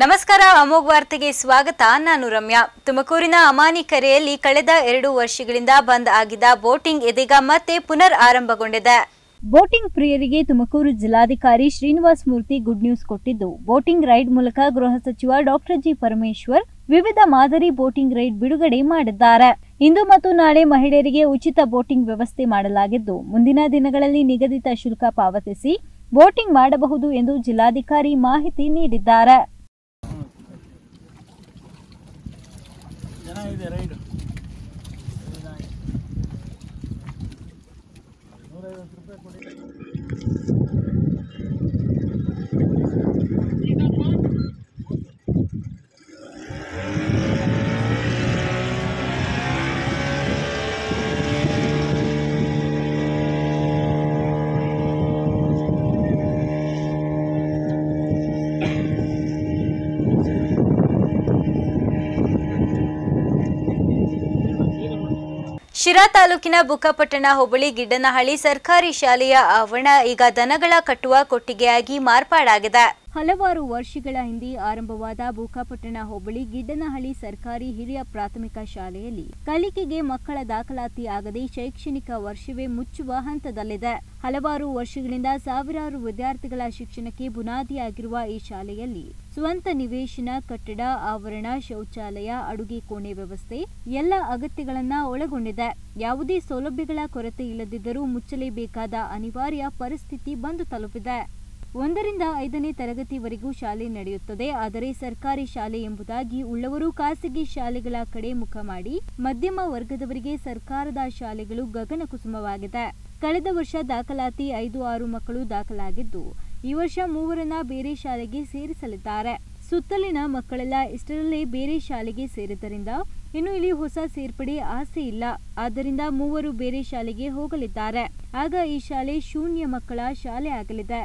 ನಮಸ್ಕಾರ ಅಮೋಘ್ ವಾರ್ತೆಗೆ ಸ್ವಾಗತ ನಾನು ರಮ್ಯಾ ತುಮಕೂರಿನ ಅಮಾನಿಕೆರೆಯಲ್ಲಿ ಕಳೆದ ಎರಡು ವರ್ಷಗಳಿಂದ ಬಂದ್ ಆಗಿದ್ದ ಬೋಟಿಂಗ್ ಇದೀಗ ಮತ್ತೆ ಪುನರ್ ಆರಂಭಗೊಂಡಿದೆ ಬೋಟಿಂಗ್ ಪ್ರಿಯರಿಗೆ ತುಮಕೂರು ಜಿಲ್ಲಾಧಿಕಾರಿ ಶ್ರೀನಿವಾಸ್ ಮೂರ್ತಿ ಗುಡ್ ನ್ಯೂಸ್ ಕೊಟ್ಟಿದ್ದು ಬೋಟಿಂಗ್ ರೈಡ್ ಮೂಲಕ ಗೃಹ ಸಚಿವ ಡಾಕ್ಟರ್ ಜಿ ಪರಮೇಶ್ವರ್ ವಿವಿಧ ಮಾದರಿ ಬೋಟಿಂಗ್ ರೈಡ್ ಬಿಡುಗಡೆ ಮಾಡಿದ್ದಾರೆ ಇಂದು ಮತ್ತು ನಾಳೆ ಮಹಿಳೆಯರಿಗೆ ಉಚಿತ ಬೋಟಿಂಗ್ ವ್ಯವಸ್ಥೆ ಮಾಡಲಾಗಿದ್ದು ಮುಂದಿನ ದಿನಗಳಲ್ಲಿ ನಿಗದಿತ ಶುಲ್ಕ ಪಾವತಿಸಿ ಬೋಟಿಂಗ್ ಮಾಡಬಹುದು ಎಂದು ಜಿಲ್ಲಾಧಿಕಾರಿ ಮಾಹಿತಿ ನೀಡಿದ್ದಾರೆ ಚೆನ್ನಾಗಿದೆ ರೈಡು ಶಿರಾ ತಾಲೂಕಿನ ಬುಕ್ಕಪಟ್ಟಣ ಹೋಬಳಿ ಗಿಡ್ಡನಹಳ್ಳಿ ಸರ್ಕಾರಿ ಶಾಲೆಯ ಆವರಣ ಈಗ ದನಗಳ ಕಟ್ಟುವ ಕೊಟ್ಟಿಗೆಯಾಗಿ ಮಾರ್ಪಾಡಾಗಿದೆ ಹಲವಾರು ವರ್ಷಗಳ ಹಿಂದೆ ಆರಂಭವಾದ ಬೂಕಾಪಟ್ಟಣ ಹೋಬಳಿ ಗಿಡ್ಡನಹಳ್ಳಿ ಸರ್ಕಾರಿ ಹಿರಿಯ ಪ್ರಾಥಮಿಕ ಶಾಲೆಯಲ್ಲಿ ಕಲಿಕೆಗೆ ಮಕ್ಕಳ ದಾಖಲಾತಿ ಆಗದೆ ಶೈಕ್ಷಣಿಕ ವರ್ಷವೇ ಮುಚ್ಚುವ ಹಂತದಲ್ಲಿದೆ ಹಲವಾರು ವರ್ಷಗಳಿಂದ ಸಾವಿರಾರು ವಿದ್ಯಾರ್ಥಿಗಳ ಶಿಕ್ಷಣಕ್ಕೆ ಬುನಾದಿಯಾಗಿರುವ ಈ ಶಾಲೆಯಲ್ಲಿ ಸ್ವಂತ ನಿವೇಶನ ಕಟ್ಟಡ ಆವರಣ ಶೌಚಾಲಯ ಅಡುಗೆ ಕೋಣೆ ವ್ಯವಸ್ಥೆ ಎಲ್ಲ ಅಗತ್ಯಗಳನ್ನ ಒಳಗೊಂಡಿದೆ ಯಾವುದೇ ಸೌಲಭ್ಯಗಳ ಕೊರತೆ ಇಲ್ಲದಿದ್ದರೂ ಮುಚ್ಚಲೇಬೇಕಾದ ಅನಿವಾರ್ಯ ಪರಿಸ್ಥಿತಿ ಬಂದು ತಲುಪಿದೆ ಒಂದರಿಂದ ಐದನೇ ತರಗತಿವರೆಗೂ ಶಾಲೆ ನಡೆಯುತ್ತದೆ ಆದರೆ ಸರ್ಕಾರಿ ಶಾಲೆ ಎಂಬುದಾಗಿ ಉಳ್ಳವರು ಖಾಸಗಿ ಶಾಲೆಗಳ ಕಡೆ ಮುಖ ಮಾಡಿ ಮಧ್ಯಮ ವರ್ಗದವರಿಗೆ ಸರ್ಕಾರದ ಶಾಲೆಗಳು ಗಗನ ಕುಸುಮವಾಗಿದೆ ಕಳೆದ ವರ್ಷ ದಾಖಲಾತಿ ಐದು ಆರು ಮಕ್ಕಳು ದಾಖಲಾಗಿದ್ದು ಈ ವರ್ಷ ಮೂವರನ್ನ ಬೇರೆ ಶಾಲೆಗೆ ಸೇರಿಸಲಿದ್ದಾರೆ ಸುತ್ತಲಿನ ಮಕ್ಕಳೆಲ್ಲ ಇಷ್ಟರಲ್ಲೇ ಬೇರೆ ಶಾಲೆಗೆ ಸೇರಿದ್ದರಿಂದ ಇನ್ನು ಇಲ್ಲಿ ಹೊಸ ಸೇರ್ಪಡೆ ಆಸೆ ಇಲ್ಲ ಆದ್ದರಿಂದ ಮೂವರು ಬೇರೆ ಶಾಲೆಗೆ ಹೋಗಲಿದ್ದಾರೆ ಆಗ ಈ ಶಾಲೆ ಶೂನ್ಯ ಮಕ್ಕಳ ಶಾಲೆ ಆಗಲಿದೆ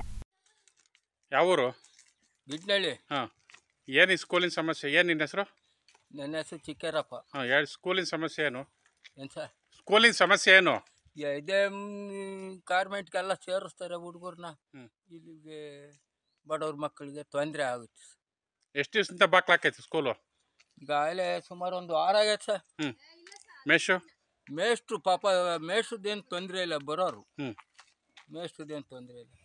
ಯಾವ ಊರು ಗಿಡ್ನಳ್ಳಿ ಹಾಂ ಏನು ಈ ಸ್ಕೂಲಿನ ಸಮಸ್ಯೆ ಏನು ನಿನ್ನ ಹೆಸರು ನನ್ನ ಹೆಸರು ಚಿಕ್ಕರಪ್ಪ ಹಾಂ ಹೇಳಿ ಸ್ಕೂಲಿನ ಸಮಸ್ಯೆ ಏನು ಏನು ಸರ್ ಸ್ಕೂಲಿನ ಸಮಸ್ಯೆ ಏನು ಇದೇ ಕಾರ್ಮೆಂಟ್ಗೆಲ್ಲ ಸೇರಿಸ್ತಾರೆ ಹುಡುಗರನ್ನ ಹ್ಮ್. ಇಲ್ಲಿಗೆ ಬಡವ್ರ ಮಕ್ಕಳಿಗೆ ತೊಂದರೆ ಆಗುತ್ತೆ ಎಷ್ಟು ದಿವಸದಿಂದ ಬಾಕ್ಲಾಕೈತಿ ಸ್ಕೂಲು ಈಗಾಗಲೇ ಸುಮಾರು ಒಂದು ವಾರ ಆಗೈತೆ ಸರ್ ಹ್ಞೂ ಮೇಷು ಮೇಷ್ಟ್ರು ಪಾಪ ಮೇಷ್ಟ್ರದ್ದೇನು ತೊಂದರೆ ಇಲ್ಲ ಬರೋರು ಹ್ಞೂ ಮೇಷ್ಟ್ರದ್ದೇನು ತೊಂದರೆ ಇಲ್ಲ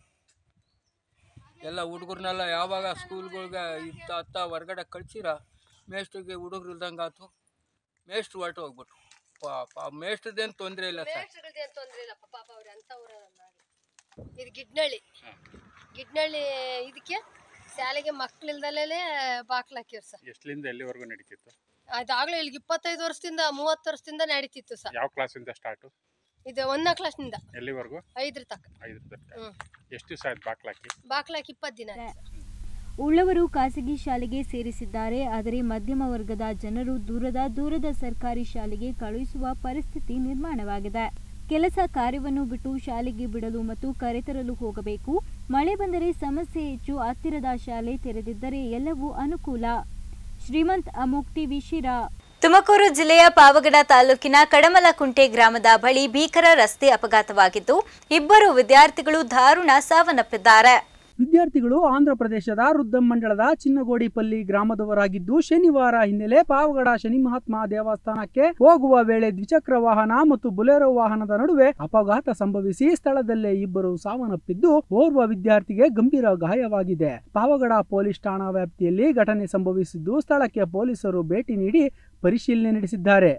ಎಲ್ಲ ಹುಡುಗರನ್ನೆಲ್ಲ ಯಾವಾಗ ಸ್ಕೂಲ್ಗಳ್ಗೆ ಇತ್ತ ಅತ್ತ ಹೊರ್ಗಡೆ ಕಳ್ಸಿರ ಮೇಷ್ಟ್ರಿಗೆ ಹುಡುಗ್ರು ಇಲ್ದಂಗೆ ಆಯ್ತು ಮೇಷ್ಟ್ರು ಹೊರಟು ಹೋಗ್ಬಿಟ್ರು ಪಾಪ ಮೇಷ್ಟ್ರದ್ದೇನು ತೊಂದರೆ ಇಲ್ಲ ಸರ್ ಮೇಷ್ಟ್ರದ್ದೇನು ತೊಂದರೆ ಇಲ್ಲಪ್ಪ ಪಾಪ ಅವ್ರು ಅಂಥವ್ರು ಇದು ಗಿಡ್ನಳ್ಳಿ ಗಿಡ್ನಳ್ಳಿ ಇದಕ್ಕೆ ಶಾಲೆಗೆ ಮಕ್ಳಿಲ್ದಲೇ ಬಾಕ್ಲು ಹಾಕಿವ್ರು ಸರ್ ಎಷ್ಟರಿಂದ ಎಲ್ಲಿವರೆಗೂ ನಡೀತಿತ್ತು ಅದಾಗಲೇ ಇಲ್ಲಿಗೆ ಇಪ್ಪತ್ತೈದು ವರ್ಷದಿಂದ ಮೂವತ್ತು ವರ್ಷದಿಂದ ನಡೀತಿತ್ತು ಸರ್ ಯಾವ ಕ್ಲಾಸಿಂದ ಸ್ಟಾರ್ಟು ಇದು ಒಂದನೇ ಕ್ಲಾಸ್ನಿಂದ ಎಲ್ಲಿವರೆಗೂ ಐದ್ರ ತಕ್ಕ ಐದು ತನಕ ಹ್ಞೂ ಎಷ್ಟು ದಿವಸ ಆಯ್ತು ಬಾಕ್ಲಾಕಿ ಬಾಕ್ಲು ಹಾಕಿ ಇಪ್ಪತ್ತು ದಿನ ಆಯ್ತು ಸರ್. ಉಳ್ಳವರು ಖಾಸಗಿ ಶಾಲೆಗೆ ಸೇರಿಸಿದ್ದಾರೆ ಆದರೆ ಮಧ್ಯಮ ವರ್ಗದ ಜನರು ದೂರದ ದೂರದ ಸರ್ಕಾರಿ ಶಾಲೆಗೆ ಕಳುಹಿಸುವ ಪರಿಸ್ಥಿತಿ ನಿರ್ಮಾಣವಾಗಿದೆ ಕೆಲಸ ಕಾರ್ಯವನ್ನು ಬಿಟ್ಟು ಶಾಲೆಗೆ ಬಿಡಲು ಮತ್ತು ಕರೆತರಲು ಹೋಗಬೇಕು ಮಳೆ ಬಂದರೆ ಸಮಸ್ಯೆ ಹೆಚ್ಚು ಹತ್ತಿರದ ಶಾಲೆ ತೆರೆದಿದ್ದರೆ ಎಲ್ಲವೂ ಅನುಕೂಲ ಶ್ರೀಮಂತ್ ಅಮೋಕ್ ಟಿವಿ ಶಿರಾ ತುಮಕೂರು ಜಿಲ್ಲೆಯ ಪಾವಗಡ ತಾಲೂಕಿನ ಕಡಮಲಕುಂಟೆ ಗ್ರಾಮದ ಬಳಿ ಭೀಕರ ರಸ್ತೆ ಅಪಘಾತವಾಗಿದ್ದು ಇಬ್ಬರು ವಿದ್ಯಾರ್ಥಿಗಳು ದಾರುಣ ಸಾವನ್ನಪ್ಪಿದ್ದಾರೆ ವಿದ್ಯಾರ್ಥಿಗಳು ಆಂಧ್ರ ಪ್ರದೇಶದ ರುದ್ದಮಂಡಲದ ಚಿನ್ನಗೋಡಿಪಲ್ಲಿ ಗ್ರಾಮದವರಾಗಿದ್ದು ಶನಿವಾರ ಹಿನ್ನೆಲೆ ಪಾವಗಡ ಶನಿ ಮಹಾತ್ಮ ದೇವಸ್ಥಾನಕ್ಕೆ ಹೋಗುವ ವೇಳೆ ದ್ವಿಚಕ್ರ ವಾಹನ ಮತ್ತು ಬುಲೆರೋ ವಾಹನದ ನಡುವೆ ಅಪಘಾತ ಸಂಭವಿಸಿ ಸ್ಥಳದಲ್ಲೇ ಇಬ್ಬರು ಸಾವನ್ನಪ್ಪಿದ್ದು ಓರ್ವ ವಿದ್ಯಾರ್ಥಿಗೆ ಗಂಭೀರ ಗಾಯವಾಗಿದೆ ಪಾವಗಡ ಪೊಲೀಸ್ ಠಾಣಾ ವ್ಯಾಪ್ತಿಯಲ್ಲಿ ಘಟನೆ ಸಂಭವಿಸಿದ್ದು ಸ್ಥಳಕ್ಕೆ ಪೊಲೀಸರು ಭೇಟಿ ನೀಡಿ ಪರಿಶೀಲನೆ ನಡೆಸಿದ್ದಾರೆ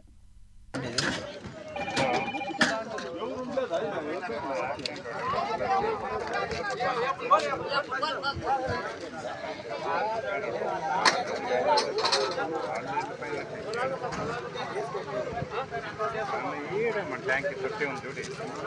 ಟ್ಯಾಂಕಿ ತೊಟ್ಟಿ ಒಂದು ಜೋಡಿ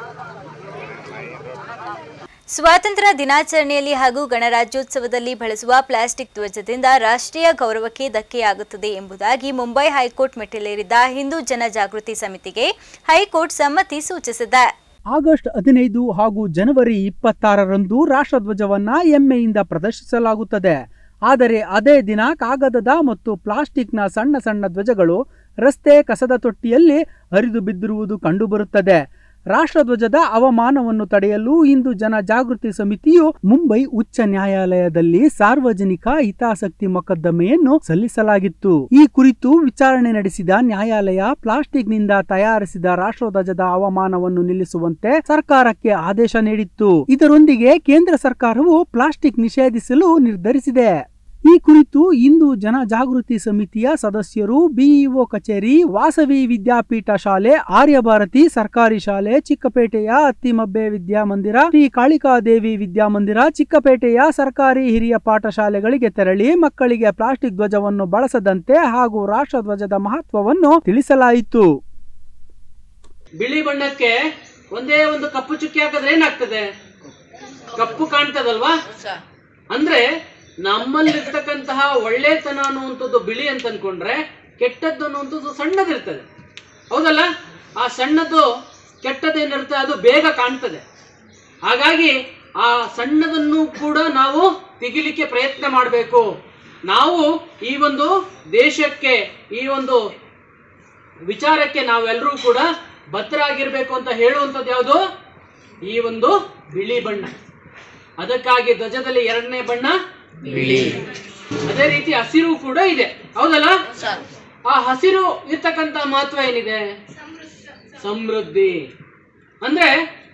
ಸ್ವಾತಂತ್ರ್ಯ ದಿನಾಚರಣೆಯಲ್ಲಿ ಹಾಗೂ ಗಣರಾಜ್ಯೋತ್ಸವದಲ್ಲಿ ಬಳಸುವ ಪ್ಲಾಸ್ಟಿಕ್ ಧ್ವಜದಿಂದ ರಾಷ್ಟ್ರೀಯ ಗೌರವಕ್ಕೆ ಧಕ್ಕೆಯಾಗುತ್ತದೆ ಎಂಬುದಾಗಿ ಮುಂಬೈ ಹೈಕೋರ್ಟ್ ಮೆಟ್ಟಿಲೇರಿದ್ದ ಹಿಂದೂ ಜನಜಾಗೃತಿ ಸಮಿತಿಗೆ ಹೈಕೋರ್ಟ್ ಸಮ್ಮತಿ ಸೂಚಿಸಿದೆ ಆಗಸ್ಟ್ ಹದಿನೈದು ಹಾಗೂ ಜನವರಿ ಇಪ್ಪತ್ತಾರರಂದು ರಾಷ್ಟ್ರಧ್ವಜವನ್ನ ಹೆಮ್ಮೆಯಿಂದ ಪ್ರದರ್ಶಿಸಲಾಗುತ್ತದೆ ಆದರೆ ಅದೇ ದಿನ ಕಾಗದದ ಮತ್ತು ಪ್ಲಾಸ್ಟಿಕ್ನ ಸಣ್ಣ ಸಣ್ಣ ಧ್ವಜಗಳು ರಸ್ತೆ ಕಸದ ತೊಟ್ಟಿಯಲ್ಲಿ ಹರಿದು ಬಿದ್ದಿರುವುದು ಕಂಡುಬರುತ್ತದೆ ರಾಷ್ಟ್ರಧ್ವಜದ ಅವಮಾನವನ್ನು ತಡೆಯಲು ಇಂದು ಜನ ಜಾಗೃತಿ ಸಮಿತಿಯು ಮುಂಬೈ ಉಚ್ಚ ನ್ಯಾಯಾಲಯದಲ್ಲಿ ಸಾರ್ವಜನಿಕ ಹಿತಾಸಕ್ತಿ ಮೊಕದ್ದಮೆಯನ್ನು ಸಲ್ಲಿಸಲಾಗಿತ್ತು ಈ ಕುರಿತು ವಿಚಾರಣೆ ನಡೆಸಿದ ನ್ಯಾಯಾಲಯ ಪ್ಲಾಸ್ಟಿಕ್ನಿಂದ ತಯಾರಿಸಿದ ರಾಷ್ಟ್ರಧ್ವಜದ ಅವಮಾನವನ್ನು ನಿಲ್ಲಿಸುವಂತೆ ಸರ್ಕಾರಕ್ಕೆ ಆದೇಶ ನೀಡಿತ್ತು ಇದರೊಂದಿಗೆ ಕೇಂದ್ರ ಸರ್ಕಾರವು ಪ್ಲಾಸ್ಟಿಕ್ ನಿಷೇಧಿಸಲು ನಿರ್ಧರಿಸಿದೆ ಈ ಕುರಿತು ಇಂದು ಜನ ಜಾಗೃತಿ ಸಮಿತಿಯ ಸದಸ್ಯರು ಬಿಇಒ ಕಚೇರಿ ವಾಸವಿ ವಿದ್ಯಾಪೀಠ ಶಾಲೆ ಆರ್ಯಭಾರತಿ ಸರ್ಕಾರಿ ಶಾಲೆ ಚಿಕ್ಕಪೇಟೆಯ ಅತ್ತಿಮಬ್ಬೆ ವಿದ್ಯಾಮಂದಿರ ಶ್ರೀ ಕಾಳಿಕಾದೇವಿ ವಿದ್ಯಾಮಂದಿರ ಚಿಕ್ಕಪೇಟೆಯ ಸರ್ಕಾರಿ ಹಿರಿಯ ಪಾಠಶಾಲೆಗಳಿಗೆ ತೆರಳಿ ಮಕ್ಕಳಿಗೆ ಪ್ಲಾಸ್ಟಿಕ್ ಧ್ವಜವನ್ನು ಬಳಸದಂತೆ ಹಾಗೂ ರಾಷ್ಟ್ರಧ್ವಜದ ಮಹತ್ವವನ್ನು ತಿಳಿಸಲಾಯಿತು ಬಿಳಿ ಬಣ್ಣಕ್ಕೆ ಒಂದೇ ಒಂದು ಕಪ್ಪು ಚುಕ್ಕಿ ಹಾಕಿದ್ರೆ ಏನಾಗ್ತದೆ ಕಪ್ಪು ಕಾಣ್ತದಲ್ವಾ ಅಂದ್ರೆ ನಮ್ಮಲ್ಲಿರ್ತಕ್ಕಂತಹ ಒಳ್ಳೆತನ ಅನ್ನುವಂಥದ್ದು ಬಿಳಿ ಅಂತ ಅನ್ಕೊಂಡ್ರೆ ಕೆಟ್ಟದ್ದು ಅನ್ನುವಂಥದ್ದು ಸಣ್ಣದಿರ್ತದೆ ಹೌದಲ್ಲ ಆ ಸಣ್ಣದು ಕೆಟ್ಟದೇನಿರುತ್ತೆ ಅದು ಬೇಗ ಕಾಣ್ತದೆ ಹಾಗಾಗಿ ಆ ಸಣ್ಣದನ್ನು ಕೂಡ ನಾವು ತೆಗಿಲಿಕ್ಕೆ ಪ್ರಯತ್ನ ಮಾಡಬೇಕು ನಾವು ಈ ಒಂದು ದೇಶಕ್ಕೆ ಈ ಒಂದು ವಿಚಾರಕ್ಕೆ ನಾವೆಲ್ಲರೂ ಕೂಡ ಬದ್ಧರಾಗಿರ್ಬೇಕು ಅಂತ ಹೇಳುವಂಥದ್ದು ಯಾವುದು ಈ ಒಂದು ಬಿಳಿ ಬಣ್ಣ ಅದಕ್ಕಾಗಿ ಧ್ವಜದಲ್ಲಿ ಎರಡನೇ ಬಣ್ಣ ಬಿಳಿ ಅದೇ ರೀತಿ ಹಸಿರು ಕೂಡ ಇದೆ ಹೌದಲ್ಲ ಆ ಹಸಿರು ಇರ್ತಕ್ಕಂತ ಮಹತ್ವ ಏನಿದೆ ಸಮೃದ್ಧಿ ಅಂದ್ರೆ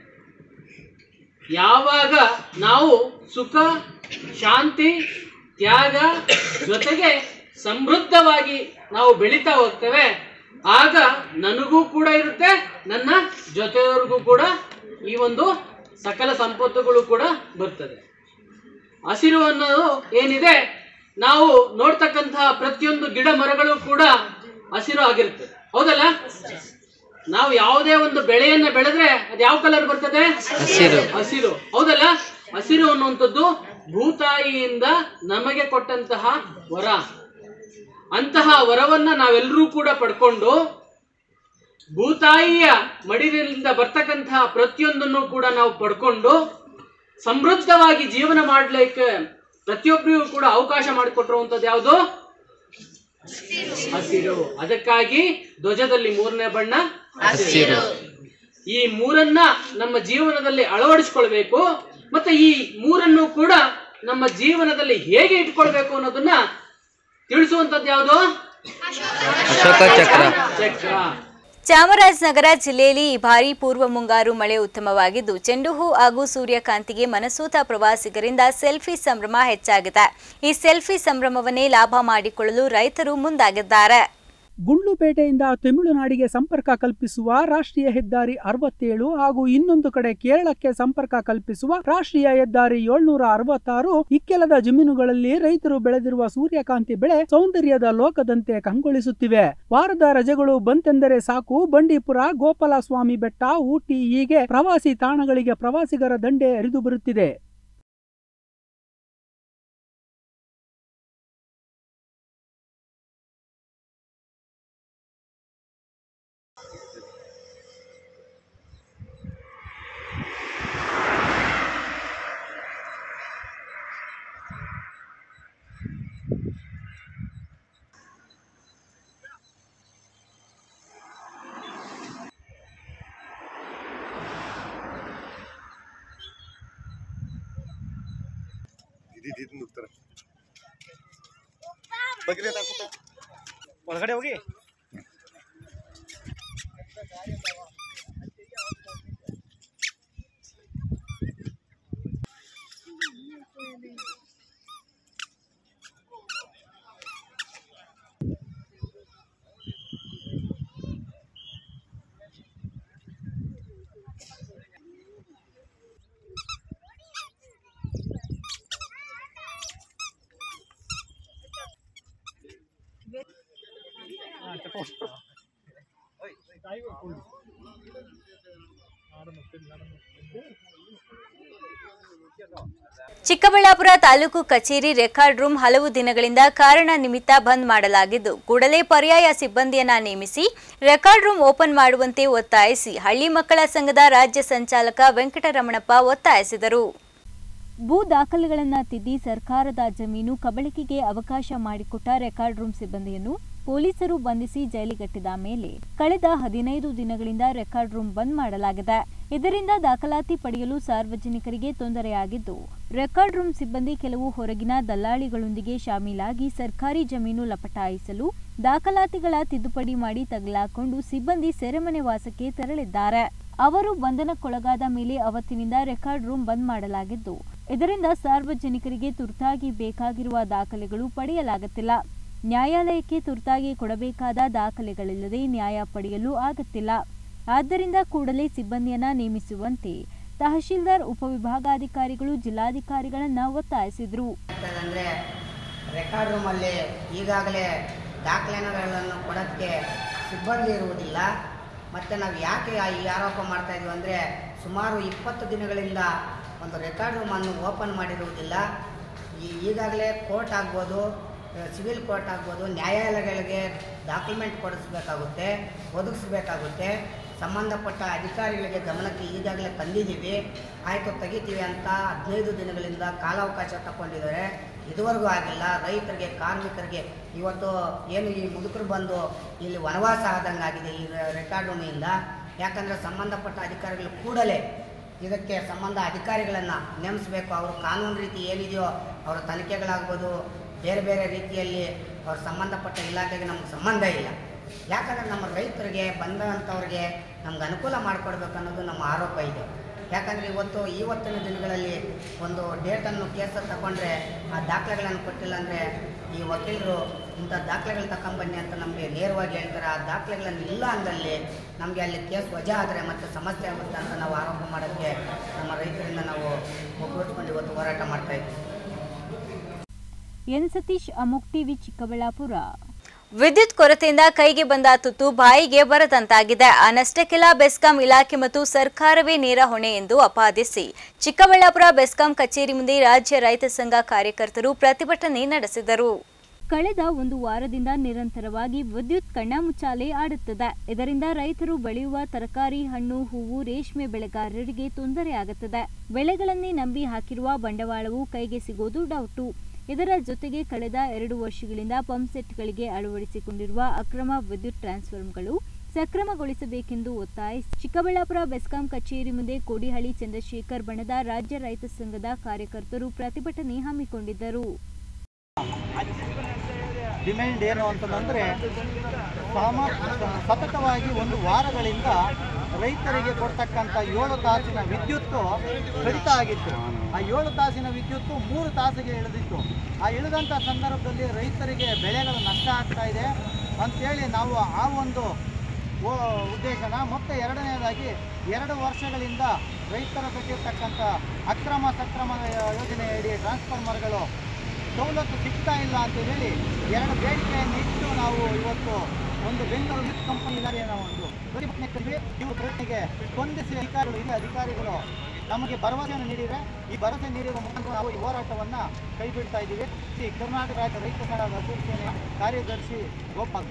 ಯಾವಾಗ ನಾವು ಸುಖ ಶಾಂತಿ ತ್ಯಾಗ ಜೊತೆಗೆ ಸಮೃದ್ಧವಾಗಿ ನಾವು ಬೆಳೀತಾ ಹೋಗ್ತೇವೆ ಆಗ ನನಗೂ ಕೂಡ ಇರುತ್ತೆ ನನ್ನ ಜೊತೆಯವ್ರಿಗೂ ಕೂಡ ಈ ಒಂದು ಸಕಲ ಸಂಪತ್ತುಗಳು ಕೂಡ ಬರ್ತದೆ ಹಸಿರು ಅನ್ನೋದು ಏನಿದೆ ನಾವು ನೋಡ್ತಕ್ಕಂತಹ ಪ್ರತಿಯೊಂದು ಗಿಡ ಮರಗಳು ಕೂಡ ಹಸಿರು ಆಗಿರ್ತದೆ ಹೌದಲ್ಲ ನಾವು ಯಾವುದೇ ಒಂದು ಬೆಳೆಯನ್ನ ಬೆಳೆದ್ರೆ ಅದು ಯಾವ ಕಲರ್ ಬರ್ತದೆ ಹಸಿರು ಹಸಿರು ಹೌದಲ್ಲ ಹಸಿರು ಅನ್ನುವಂಥದ್ದು ಭೂತಾಯಿಯಿಂದ ನಮಗೆ ಕೊಟ್ಟಂತಹ ವರ ಅಂತಹ ವರವನ್ನ ನಾವೆಲ್ಲರೂ ಕೂಡ ಪಡ್ಕೊಂಡು ಭೂತಾಯಿಯ ಮಡಿಲಿಂದ ಬರ್ತಕ್ಕಂತಹ ಪ್ರತಿಯೊಂದನ್ನು ಕೂಡ ನಾವು ಪಡ್ಕೊಂಡು ಸಮೃದ್ಧವಾಗಿ ಜೀವನ ಮಾಡ್ಲಿಕ್ಕೆ ಪ್ರತಿಯೊಬ್ಬರಿಗೂ ಕೂಡ ಅವಕಾಶ ಮಾಡಿಕೊಟ್ಟಿರುವಂತದ್ದು ಯಾವುದು ಹಸಿರು ಅದಕ್ಕಾಗಿ ಧ್ವಜದಲ್ಲಿ ಮೂರನೇ ಬಣ್ಣ ಹಸಿರು ಈ ಮೂರನ್ನ ನಮ್ಮ ಜೀವನದಲ್ಲಿ ಅಳವಡಿಸ್ಕೊಳ್ಬೇಕು ಮತ್ತೆ ಈ ಮೂರನ್ನು ಕೂಡ ನಮ್ಮ ಜೀವನದಲ್ಲಿ ಹೇಗೆ ಇಟ್ಕೊಳ್ಬೇಕು ಅನ್ನೋದನ್ನ ತಿಳಿಸುವಂತದ್ದು ಯಾವುದು ಚಕ್ರ ಚಾಮರಾಜನಗರ ಜಿಲ್ಲೆಯಲ್ಲಿ ಈ ಬಾರಿ ಪೂರ್ವ ಮುಂಗಾರು ಮಳೆ ಉತ್ತಮವಾಗಿದ್ದು ಚೆಂಡು ಹೂ ಹಾಗೂ ಸೂರ್ಯಕಾಂತಿಗೆ ಮನಸೂತ ಪ್ರವಾಸಿಗರಿಂದ ಸೆಲ್ಫಿ ಸಂಭ್ರಮ ಹೆಚ್ಚಾಗಿದೆ ಈ ಸೆಲ್ಫಿ ಸಂಭ್ರಮವನ್ನೇ ಲಾಭ ಮಾಡಿಕೊಳ್ಳಲು ರೈತರು ಮುಂದಾಗಿದ್ದಾರೆ ಗುಂಡ್ಲುಪೇಟೆಯಿಂದ ತಮಿಳುನಾಡಿಗೆ ಸಂಪರ್ಕ ಕಲ್ಪಿಸುವ ರಾಷ್ಟ್ರೀಯ ಹೆದ್ದಾರಿ ಅರವತ್ತೇಳು ಹಾಗೂ ಇನ್ನೊಂದು ಕಡೆ ಕೇರಳಕ್ಕೆ ಸಂಪರ್ಕ ಕಲ್ಪಿಸುವ ರಾಷ್ಟ್ರೀಯ ಹೆದ್ದಾರಿ ಏಳ್ನೂರ ಅರವತ್ತಾರು ಇಕ್ಕೆಲದ ಜಮೀನುಗಳಲ್ಲಿ ರೈತರು ಬೆಳೆದಿರುವ ಸೂರ್ಯಕಾಂತಿ ಬೆಳೆ ಸೌಂದರ್ಯದ ಲೋಕದಂತೆ ಕಂಗೊಳಿಸುತ್ತಿವೆ ವಾರದ ರಜೆಗಳು ಬಂತೆಂದರೆ ಸಾಕು ಬಂಡೀಪುರ ಗೋಪಾಲ ಸ್ವಾಮಿ ಬೆಟ್ಟ ಊಟಿ ಹೀಗೆ ಪ್ರವಾಸಿ ತಾಣಗಳಿಗೆ ಪ್ರವಾಸಿಗರ ದಂಡೆ ಹರಿದು ಬರುತ್ತಿದೆ ಒಳಗಡೆ ಹೋಗಿ ಚಿಕ್ಕಬಳ್ಳಾಪುರ ತಾಲೂಕು ಕಚೇರಿ ರೆಕಾರ್ಡ್ ರೂಮ್ ಹಲವು ದಿನಗಳಿಂದ ಕಾರಣ ನಿಮಿತ್ತ ಬಂದ್ ಮಾಡಲಾಗಿದ್ದು ಕೂಡಲೇ ಪರ್ಯಾಯ ಸಿಬ್ಬಂದಿಯನ್ನ ನೇಮಿಸಿ ರೆಕಾರ್ಡ್ ರೂಮ್ ಓಪನ್ ಮಾಡುವಂತೆ ಒತ್ತಾಯಿಸಿ ಹಳ್ಳಿ ಮಕ್ಕಳ ಸಂಘದ ರಾಜ್ಯ ಸಂಚಾಲಕ ವೆಂಕಟರಮಣಪ್ಪ ಒತ್ತಾಯಿಸಿದರು ಭೂ ದಾಖಲೆಗಳನ್ನು ತಿದ್ದಿ ಸರ್ಕಾರದ ಜಮೀನು ಕಬಳಿಕೆಗೆ ಅವಕಾಶ ಮಾಡಿಕೊಟ್ಟ ರೆಕಾರ್ಡ್ ರೂಮ್ ಸಿಬ್ಬಂದಿಯನ್ನು ಪೊಲೀಸರು ಬಂಧಿಸಿ ಜೈಲಿಗಟ್ಟಿದ ಮೇಲೆ ಕಳೆದ ಹದಿನೈದು ದಿನಗಳಿಂದ ರೆಕಾರ್ಡ್ ರೂಮ್ ಬಂದ್ ಮಾಡಲಾಗಿದೆ ಇದರಿಂದ ದಾಖಲಾತಿ ಪಡೆಯಲು ಸಾರ್ವಜನಿಕರಿಗೆ ತೊಂದರೆಯಾಗಿದ್ದು ರೆಕಾರ್ಡ್ ರೂಮ್ ಸಿಬ್ಬಂದಿ ಕೆಲವು ಹೊರಗಿನ ದಲ್ಲಾಳಿಗಳೊಂದಿಗೆ ಶಾಮೀಲಾಗಿ ಸರ್ಕಾರಿ ಜಮೀನು ಲಪಟಾಯಿಸಲು ದಾಖಲಾತಿಗಳ ತಿದ್ದುಪಡಿ ಮಾಡಿ ತಗಲಾಕೊಂಡು ಸಿಬ್ಬಂದಿ ಸೆರೆಮನೆ ವಾಸಕ್ಕೆ ತೆರಳಿದ್ದಾರೆ ಅವರು ಬಂಧನಕ್ಕೊಳಗಾದ ಮೇಲೆ ಅವತ್ತಿನಿಂದ ರೆಕಾರ್ಡ್ ರೂಮ್ ಬಂದ್ ಮಾಡಲಾಗಿದ್ದು ಇದರಿಂದ ಸಾರ್ವಜನಿಕರಿಗೆ ತುರ್ತಾಗಿ ಬೇಕಾಗಿರುವ ದಾಖಲೆಗಳು ಪಡೆಯಲಾಗುತ್ತಿಲ್ಲ ನ್ಯಾಯಾಲಯಕ್ಕೆ ತುರ್ತಾಗಿ ಕೊಡಬೇಕಾದ ದಾಖಲೆಗಳಿಲ್ಲದೆ ನ್ಯಾಯ ಪಡೆಯಲು ಆಗುತ್ತಿಲ್ಲ ಆದ್ದರಿಂದ ಕೂಡಲೇ ಸಿಬ್ಬಂದಿಯನ್ನ ನೇಮಿಸುವಂತೆ ತಹಶೀಲ್ದಾರ್ ಉಪವಿಭಾಗಾಧಿಕಾರಿಗಳು ಜಿಲ್ಲಾಧಿಕಾರಿಗಳನ್ನ ಒತ್ತಾಯಿಸಿದ್ರು ಅಂದರೆ ರೆಕಾರ್ಡ್ ರೂಮಲ್ಲಿ ಈಗಾಗಲೇ ದಾಖಲೆಗಳನ್ನು ಕೊಡೋಕ್ಕೆ ಸಿಬ್ಬಂದಿ ಇರುವುದಿಲ್ಲ ಮತ್ತು ನಾವು ಯಾಕೆ ಈ ಆರೋಪ ಮಾಡ್ತಾ ಇದ್ವಿ ಅಂದರೆ ಸುಮಾರು ಇಪ್ಪತ್ತು ದಿನಗಳಿಂದ ಒಂದು ರೆಕಾರ್ಡ್ ರೂಮನ್ನು ಓಪನ್ ಮಾಡಿರುವುದಿಲ್ಲ ಈ- ಈಗಾಗಲೇ ಕೋರ್ಟ್ ಆಗ್ಬೋದು ಸಿವಿಲ್ ಕೋರ್ಟ್ ಆಗ್ಬೋದು ನ್ಯಾಯಾಲಯಗಳಿಗೆ ಡಾಕ್ಯುಮೆಂಟ್ ಕೊಡಿಸ್ಬೇಕಾಗುತ್ತೆ ಒದಗಿಸ್ಬೇಕಾಗುತ್ತೆ ಸಂಬಂಧಪಟ್ಟ ಅಧಿಕಾರಿಗಳಿಗೆ ಗಮನಕ್ಕೆ ಈಗಾಗಲೇ ತಂದಿದ್ದೀವಿ ಆಯಿತು ತೆಗಿತೀವಿ ಅಂತ ಹದಿನೈದು ದಿನಗಳಿಂದ ಕಾಲಾವಕಾಶ ತಗೊಂಡಿದ್ದಾರೆ ಇದುವರೆಗೂ ಆಗಿಲ್ಲ ರೈತರಿಗೆ ಕಾರ್ಮಿಕರಿಗೆ ಇವತ್ತು ಏನು ಈ ಮುದುಕರು ಬಂದು ಇಲ್ಲಿ ವನವಾಸ ಆದಂಗೆ ಆಗಿದೆ ಈ ರೆಕಾರ್ಡ್ ರೂಮಿಂದ ಯಾಕಂದರೆ ಸಂಬಂಧಪಟ್ಟ ಅಧಿಕಾರಿಗಳು ಕೂಡಲೇ ಇದಕ್ಕೆ ಸಂಬಂಧ ಅಧಿಕಾರಿಗಳನ್ನು ನೇಮಿಸಬೇಕು ಅವರು ಕಾನೂನು ರೀತಿ ಏನಿದೆಯೋ ಅವರ ತನಿಖೆಗಳಾಗ್ಬೋದು ಬೇರೆ ಬೇರೆ ರೀತಿಯಲ್ಲಿ ಅವ್ರ ಸಂಬಂಧಪಟ್ಟ ಇಲಾಖೆಗೆ ನಮ್ಗೆ ಸಂಬಂಧ ಇಲ್ಲ ಯಾಕಂದರೆ ನಮ್ಮ ರೈತರಿಗೆ ಬಂದಂಥವ್ರಿಗೆ ನಮ್ಗೆ ಅನುಕೂಲ ಮಾಡಿಕೊಡ್ಬೇಕು ಅನ್ನೋದು ನಮ್ಮ ಆರೋಪ ಇದೆ ಯಾಕಂದರೆ ಇವತ್ತು ಇವತ್ತಿನ ದಿನಗಳಲ್ಲಿ ಒಂದು ಡೇಟನ್ನು ಕೇಸ ತಗೊಂಡ್ರೆ ಆ ದಾಖಲೆಗಳನ್ನು ಕೊಟ್ಟಿಲ್ಲ ಅಂದರೆ ಈ ವಕೀಲರು ಇಂಥ ದಾಖಲೆಗಳು ತಗೊಂಬನ್ನಿ ಅಂತ ನಮಗೆ ನೇರವಾಗಿ ಹೇಳ್ತಾರೆ ಆ ದಾಖಲೆಗಳನ್ನು ಇಲ್ಲ ಅಂದಲ್ಲಿ ನಮಗೆ ಅಲ್ಲಿ ಕೇಸ್ ವಜಾ ಆದರೆ ಮತ್ತೆ ಸಮಸ್ಯೆ ಆಗುತ್ತೆ ಅಂತ ನಾವು ಆರೋಪ ಮಾಡೋಕ್ಕೆ ನಮ್ಮ ರೈತರಿಂದ ನಾವು ಒಗ್ಗೂಡಿಸ್ಕೊಂಡು ಇವತ್ತು ಹೋರಾಟ ಮಾಡ್ತಾ ಇದ್ದೀವಿ ಎನ್ ಸತೀಶ್ ಅಮೋಕ್ ಟಿವಿ ಚಿಕ್ಕಬಳ್ಳಾಪುರ ವಿದ್ಯುತ್ ಕೊರತೆಯಿಂದ ಕೈಗೆ ಬಂದ ತುತ್ತು ಬಾಯಿಗೆ ಬರದಂತಾಗಿದೆ ಅನ್ನಷ್ಟಕ್ಕೆಲ್ಲ ಬೆಸ್ಕಾಂ ಇಲಾಖೆ ಮತ್ತು ಸರ್ಕಾರವೇ ನೇರ ಹೊಣೆ ಎಂದು ಅಪಾದಿಸಿ ಚಿಕ್ಕಬಳ್ಳಾಪುರ ಬೆಸ್ಕಾಂ ಕಚೇರಿ ಮುಂದೆ ರಾಜ್ಯ ರೈತ ಸಂಘ ಕಾರ್ಯಕರ್ತರು ಪ್ರತಿಭಟನೆ ನಡೆಸಿದರು ಕಳೆದ ಒಂದು ವಾರದಿಂದ ನಿರಂತರವಾಗಿ ವಿದ್ಯುತ್ ಕಣ್ಣಾಮುಚ್ಚಾಲೆ ಆಡುತ್ತದೆ ಇದರಿಂದ ರೈತರು ಬೆಳೆಯುವ ತರಕಾರಿ ಹಣ್ಣು ಹೂವು ರೇಷ್ಮೆ ಬೆಳೆಗಾರರಿಗೆ ತೊಂದರೆಯಾಗುತ್ತದೆ ಬೆಳೆಗಳನ್ನೇ ನಂಬಿ ಹಾಕಿರುವ ಬಂಡವಾಳವು ಕೈಗೆ ಸಿಗೋದು ಡೌಟು ಇದರ ಜೊತೆಗೆ ಕಳೆದ ಎರಡು ವರ್ಷಗಳಿಂದ ಪಂಪ್ಸೆಟ್ಗಳಿಗೆ ಅಳವಡಿಸಿಕೊಂಡಿರುವ ಅಕ್ರಮ ವಿದ್ಯುತ್ ಟ್ರಾನ್ಸ್ಫಾರ್ಮರ್ಗಳು ಸಕ್ರಮಗೊಳಿಸಬೇಕೆಂದು ಒತ್ತಾಯಿಸಿ ಚಿಕ್ಕಬಳ್ಳಾಪುರ ಬೆಸ್ಕಾಂ ಕಚೇರಿ ಮುಂದೆ ಕೋಡಿಹಳ್ಳಿ ಚಂದ್ರಶೇಖರ್ ಬಣದ ರಾಜ್ಯ ರೈತ ಸಂಘದ ಕಾರ್ಯಕರ್ತರು ಪ್ರತಿಭಟನೆ ಹಮ್ಮಿಕೊಂಡಿದ್ದರು ಡಿಮ್ಯಾಂಡ್ ಏನು ಅಂತಂದರೆ ಸಾಮ ಸತತವಾಗಿ ಒಂದು ವಾರಗಳಿಂದ ರೈತರಿಗೆ ಕೊಡ್ತಕ್ಕಂಥ ಏಳು ತಾಸಿನ ವಿದ್ಯುತ್ತು ಕಡಿತ ಆಗಿತ್ತು ಆ ಏಳು ತಾಸಿನ ವಿದ್ಯುತ್ತು ಮೂರು ತಾಸಿಗೆ ಇಳಿದಿತ್ತು ಆ ಇಳಿದಂಥ ಸಂದರ್ಭದಲ್ಲಿ ರೈತರಿಗೆ ಬೆಳೆಗಳು ನಷ್ಟ ಆಗ್ತಾ ಇದೆ ಅಂಥೇಳಿ ನಾವು ಆ ಒಂದು ಓ- ಉದ್ದೇಶನ ಮತ್ತು ಎರಡನೇದಾಗಿ ಎರಡು ವರ್ಷಗಳಿಂದ ರೈತರ ಕಟ್ಟಿರ್ತಕ್ಕಂಥ ಅಕ್ರಮ ಸಕ್ರಮ ಯೋಜನೆಯಡಿ ಟ್ರಾನ್ಸ್ಫಾರ್ಮರ್ಗಳು ಸವಲತ್ತು ಸಿಗ್ತಾ ಇಲ್ಲ ಅಂತ ಹೇಳಿ ಎರಡು ಬೇಡಿಕೆಯನ್ನು ಇಟ್ಟು ನಾವು ಇವತ್ತು ಒಂದು ಬೆಂಗಳೂರು ವಿದ್ಯುತ್ ಕಂಪನಿ ಇಲಾಖೆಯ ಒಂದು ಪ್ರತಿಭಟನೆ ಕರೆದ್ವಿ. ಇವರು ಪ್ರತಿಭಟನೆಗೆ ಸ್ಪಂದಿಸಿ ಅಧಿಕಾರಿಗಳು ಹಿರಿಯ ಅಧಿಕಾರಿಗಳು ನಮಗೆ ಭರವಸೆಯನ್ನು ನೀಡಿದರೆ ಈ ಭರವಸೆ ನೀಡಿರುವ ಮುಖಾಂತರ ನಾವು ಈ ಹೋರಾಟವನ್ನು ಕೈ ಬಿಡ್ತಾ ಇದ್ದೀವಿ ಈ ಕರ್ನಾಟಕ ರಾಜ್ಯ ರೈತ ಸಂಘದ ಹಸಿರು ಸೇನೆ ಕಾರ್ಯದರ್ಶಿ ಗೋಪಾಲ್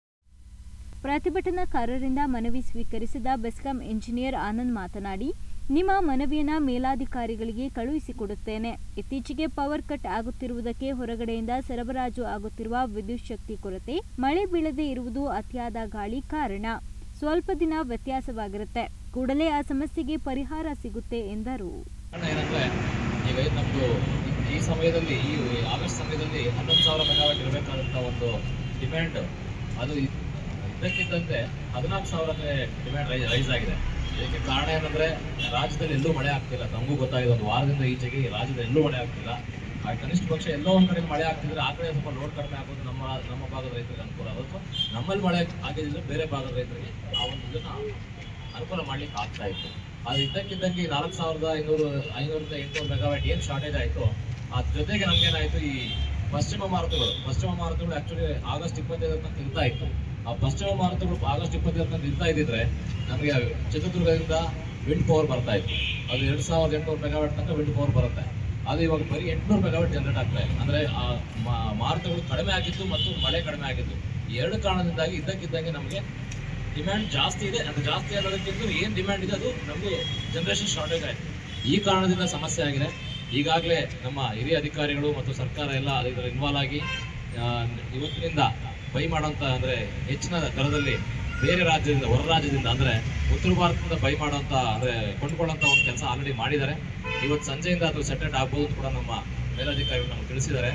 ಪ್ರತಿಭಟನಾಕಾರರಿಂದ ಮನವಿ ಸ್ವೀಕರಿಸಿದ ಬೆಸ್ಕಾಂ ಇಂಜಿನಿಯರ್ ಆನಂದ್ ಮಾತನಾಡಿ ನಿಮ್ಮ ಮನವಿಯನ್ನ ಮೇಲಾಧಿಕಾರಿಗಳಿಗೆ ಕಳುಹಿಸಿಕೊಡುತ್ತೇನೆ ಇತ್ತೀಚೆಗೆ ಪವರ್ ಕಟ್ ಆಗುತ್ತಿರುವುದಕ್ಕೆ ಹೊರಗಡೆಯಿಂದ ಸರಬರಾಜು ಆಗುತ್ತಿರುವ ವಿದ್ಯುತ್ ಶಕ್ತಿ ಕೊರತೆ ಮಳೆ ಬೀಳದೇ ಇರುವುದು ಅತಿಯಾದ ಗಾಳಿ ಕಾರಣ ಸ್ವಲ್ಪ ದಿನ ವ್ಯತ್ಯಾಸವಾಗಿರುತ್ತೆ ಕೂಡಲೇ ಆ ಸಮಸ್ಯೆಗೆ ಪರಿಹಾರ ಸಿಗುತ್ತೆ ಎಂದರು ಕಾರಣ ಏನಂದ್ರೆ ಈಗ ಇದು ನಮ್ದು ಈ ಸಮಯದಲ್ಲಿ ಈ ಆಗಸ್ಟ್ ಸಮಯದಲ್ಲಿ ಹನ್ನೊಂದು ಸಾವಿರ ಮೆಗಾವಾಟ್ ಇರಬೇಕಾದಂಥ ಒಂದು ಡಿಮ್ಯಾಂಡ್ ಅದು ಇದ್- ಇದ್ದಕ್ಕಿದ್ದಂತೆ ಹದಿನಾಲ್ಕು ಸಾವಿರಕ್ಕೆ ಡಿಮ್ಯಾಂಡ್ ರೈಸ್ ರೈಸ್ ಆಗಿದೆ ಇದಕ್ಕೆ ಕಾರಣ ಏನಂದ್ರೆ ರಾಜ್ಯದಲ್ಲಿ ಎಲ್ಲೂ ಮಳೆ ಆಗ್ತಿಲ್ಲ ನಮಗೂ ಗೊತ್ತಾಗಿದೆ ಒಂದು ವಾರದಿಂದ ಈಚೆಗೆ ಈ ರಾಜ್ಯದಲ್ಲಿ ಎಲ್ಲೂ ಮಳೆ ಆಗ್ತಿಲ್ಲ ಆ ಕನಿಷ್ಠ ಪಕ್ಷ ಎಲ್ಲೋ ಒಂದ್ ಕಡೆ ಮಳೆ ಆಗ್ತಿದ್ರೆ ಆ ಕಡೆ ಸ್ವಲ್ಪ ಲೋಡ್ ಕಡಿಮೆ ಆಗೋದು ನಮ್ಮ ನಮ್ಮ ಭಾಗದ ರೈತರಿಗೆ ಅನುಕೂಲ ಆಗುತ್ತೆ ನಮ್ಮಲ್ಲಿ ಮಳೆ ಆಗಿದ್ರೆ ಬೇರೆ ಭಾಗದ ರೈತರಿಗೆ ಆ ಒಂದು ಇದನ್ನ ಅನುಕೂಲ ಮಾಡ್ಲಿಕ್ಕೆ ಆಗ್ತಾ ಇತ್ತು ಅದು ಇದ್ದಕ್ಕಿದ್ದಂಗೆ ಈ ನಾಲ್ಕು ಸಾವಿರದ ಐನೂರು ಐನೂರಿಂದ ಎಂಟುನೂರು ಮೆಗಾವಾಟ್ ಏನು ಶಾರ್ಟೇಜ್ ಆಯಿತು ಅದ್ರ ಜೊತೆಗೆ ನಮ್ಗೇನಾಯ್ತು ಈ ಪಶ್ಚಿಮ ಮಾರುತಗಳು ಪಶ್ಚಿಮ ಮಾರುತಗಳು ಆಕ್ಚುಲಿ ಆಗಸ್ಟ್ ಇಪ್ಪತ್ತೈದರ ತನಕ ಇರ್ತಾ ಇತ್ತು ಆ ಪಶ್ಚಿಮ ಮಾರುತಗಳು ಆಗಸ್ಟ್ ಇಪ್ಪತ್ತೈದರ ತನಕ ಇರ್ತಾ ಇದ್ದಿದ್ರೆ ನಮಗೆ ಚಿತ್ರದುರ್ಗದಿಂದ ವಿಂಡ್ ಪವರ್ ಬರ್ತಾ ಇತ್ತು ಅದು ಎರಡು ಸಾವಿರದ ಎಂಟುನೂರು ಮೆಗಾವಾಟ್ ತನಕ ವಿಂಡ್ ಪವರ್ ಬರುತ್ತೆ ಅದು ಇವಾಗ ಬರೀ ಎಂಟುನೂರು ಮೆಗಾವಾಟ್ ಜನರೇಟ್ ಆಗ್ತಾ ಇದೆ ಅಂದ್ರೆ ಆ ಮಾ- ಮಾರುತಗಳು ಕಡಿಮೆ ಆಗಿದ್ದು ಮತ್ತು ಮಳೆ ಕಡಿಮೆ ಆಗಿದ್ದು ಈ ಎರಡು ಕಾರಣದಿಂದಾಗಿ ಇದ್ದಕ್ಕಿದ್ದಂಗೆ ನಮಗೆ ಡಿಮ್ಯಾಂಡ್ ಜಾಸ್ತಿ ಇದೆ ಅದು ಜಾಸ್ತಿ ಅನ್ನೋದಕ್ಕಿಂತ ಏನು ಡಿಮ್ಯಾಂಡ್ ಇದೆ ಅದು ನಮಗೂ ಜನರೇಷನ್ ಶಾರ್ಟೇಜ್ ಆಯಿತು ಈ ಕಾರಣದಿಂದ ಸಮಸ್ಯೆ ಆಗಿದೆ ಈಗಾಗಲೇ ನಮ್ಮ ಹಿರಿಯ ಅಧಿಕಾರಿಗಳು ಮತ್ತು ಸರ್ಕಾರ ಎಲ್ಲ ಇದರ ಇನ್ವಾಲ್ವ್ ಆಗಿ ಆ, ಇವತ್ತಿನಿಂದ ಬೈ ಮಾಡೋಂಥ ಅಂದರೆ ಹೆಚ್ಚಿನ ದರದಲ್ಲಿ ಬೇರೆ ರಾಜ್ಯದಿಂದ ಹೊರ ರಾಜ್ಯದಿಂದ ಅಂದರೆ ಉತ್ತರ ಭಾರತದಿಂದ ಬೈ ಮಾಡೋಂಥ ಅಂದರೆ ಕೊಂಡ್ಕೊಳ್ಳೋಂಥ ಒಂದು ಕೆಲಸ ಆಲ್ರೆಡಿ ಮಾಡಿದ್ದಾರೆ ಇವತ್ತು ಸಂಜೆಯಿಂದ ಅದು ಸೆಟೆಟ್ ಆಗ್ಬೋದು ಅಂತ ಕೂಡ ನಮ್ಮ ಮೇಲಧಿಕಾರಿಗಳು ನಮಗೆ ತಿಳಿಸಿದ್ದಾರೆ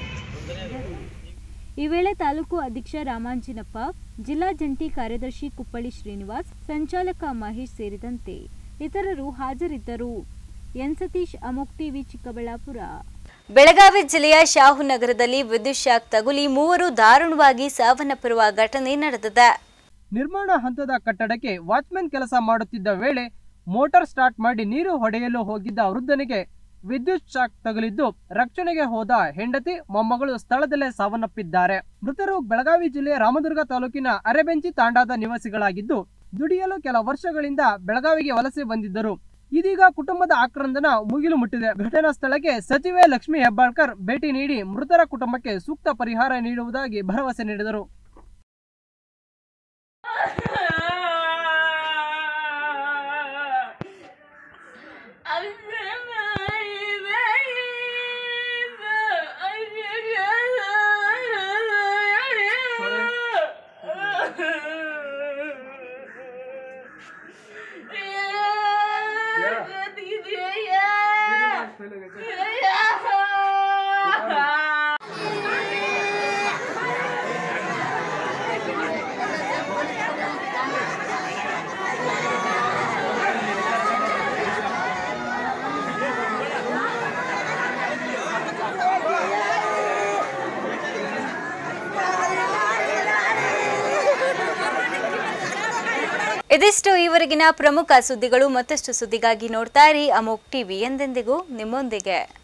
ಈ ವೇಳೆ ತಾಲೂಕು ಅಧ್ಯಕ್ಷ ರಾಮಾಂಜಿನಪ್ಪ ಜಿಲ್ಲಾ ಜಂಟಿ ಕಾರ್ಯದರ್ಶಿ ಕುಪ್ಪಳ್ಳಿ ಶ್ರೀನಿವಾಸ್ ಸಂಚಾಲಕ ಮಹೇಶ್ ಸೇರಿದಂತೆ ಇತರರು ಹಾಜರಿದ್ದರು ಎನ್ ಸತೀಶ್ ಅಮೋಕ್ ಟಿವಿ ಚಿಕ್ಕಬಳ್ಳಾಪುರ ಬೆಳಗಾವಿ ಜಿಲ್ಲೆಯ ಶಾಹುನಗರದಲ್ಲಿ ವಿದ್ಯುತ್ ಶಾಕ್ ತಗುಲಿ ಮೂವರು ದಾರುಣವಾಗಿ ಸಾವನ್ನಪ್ಪಿರುವ ಘಟನೆ ನಡೆದಿದೆ ನಿರ್ಮಾಣ ಹಂತದ ಕಟ್ಟಡಕ್ಕೆ ವಾಚ್ಮೆನ್ ಕೆಲಸ ಮಾಡುತ್ತಿದ್ದ ವೇಳೆ ಮೋಟಾರ್ ಸ್ಟಾರ್ಟ್ ಮಾಡಿ ನೀರು ಹೊಡೆಯಲು ಹೋಗಿದ್ದ ವೃದ್ಧನಿಗೆ ವಿದ್ಯುತ್ ಶಾಕ್ ತಗುಲಿದ್ದು ರಕ್ಷಣೆಗೆ ಹೋದ ಹೆಂಡತಿ ಮೊಮ್ಮಗಳು ಸ್ಥಳದಲ್ಲೇ ಸಾವನ್ನಪ್ಪಿದ್ದಾರೆ ಮೃತರು ಬೆಳಗಾವಿ ಜಿಲ್ಲೆಯ ರಾಮದುರ್ಗ ತಾಲೂಕಿನ ಅರೆಬೆಂಚಿ ತಾಂಡಾದ ನಿವಾಸಿಗಳಾಗಿದ್ದು ದುಡಿಯಲು ಕೆಲ ವರ್ಷಗಳಿಂದ ಬೆಳಗಾವಿಗೆ ವಲಸೆ ಬಂದಿದ್ದರು ಇದೀಗ ಕುಟುಂಬದ ಆಕ್ರಂದನ ಮುಗಿಲು ಮುಟ್ಟಿದೆ ಘಟನಾ ಸ್ಥಳಕ್ಕೆ ಸಚಿವೆ ಲಕ್ಷ್ಮೀ ಹೆಬ್ಬಾಳ್ಕರ್ ಭೇಟಿ ನೀಡಿ ಮೃತರ ಕುಟುಂಬಕ್ಕೆ ಸೂಕ್ತ ಪರಿಹಾರ ನೀಡುವುದಾಗಿ ಭರವಸೆ ನೀಡಿದರು ಇದಿಷ್ಟು ಈವರೆಗಿನ ಪ್ರಮುಖ ಸುದ್ದಿಗಳು ಮತ್ತಷ್ಟು ಸುದ್ದಿಗಾಗಿ ನೋಡ್ತಾ ಇರಿ ಅಮೋಕ್ ಟಿವಿ ಎಂದೆಂದಿಗೂ ನಿಮ್ಮೊಂದಿಗೆ